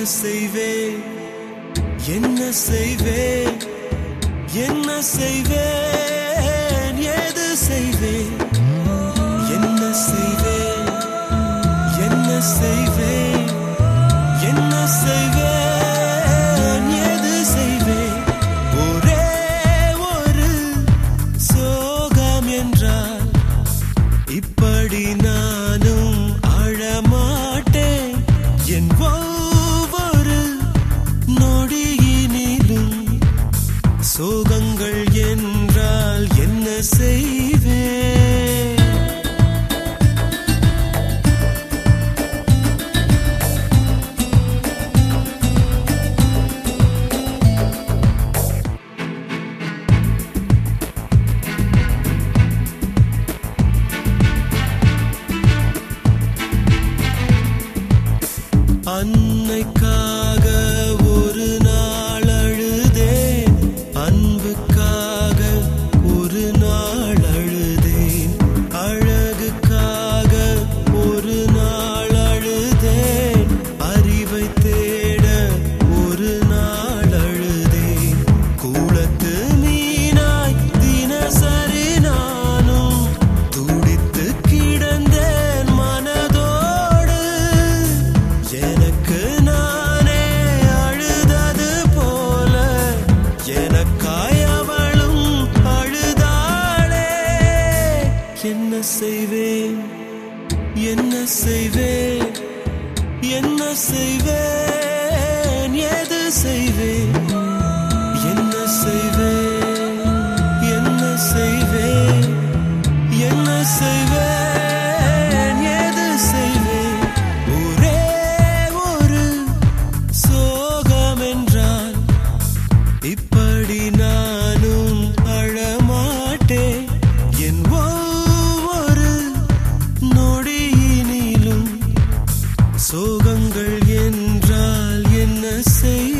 செய்வேன் என்ன செய்வேன் என்ன செய்வேன் ஏது செய்வேன் என்ன செய்வேன் என்ன செய்வேன் என்ன செய்வேன் ஏது செய்வேன் ஒரே ஒரு சோகம் என்றால் இப்படி நானும் அழமாட்டேன் என் ஒவ்வொரு நொடியினிலும் சோகங்கள் என்றால் என்ன செய்வேன் அன்னைக்காக ஒரு நாள் அழுதேன் அன்புக்காக ஒரு நாள் அழுதேன் அழகுக்காக ஒரு நாள் அழுதேன் அறிவை தேட ஒரு நாள் அழுதேன் கூளத்து மீனாய் தினசரி நானும் துடித்து கிடந்தேன் மனதோடு எனக்கு நானே அழுதது போல எனக்காய் அவளும் அழுதாளே என்ன செய்வேன் என்ன செய்வேன் என்ன செய்வேன் ஏது செய்வேன் என்ன செய்வேன் என்ன செய்வேன் என்ன செய்வேன் ஏது செய்வேன் ஒரே ஒரு சோகம் என்றால் இப்படி நானும் அழமாட்டேன் என் ஒவ்வொரு நொடியினிலும் சோகங்கள் என்றால் என்ன செய்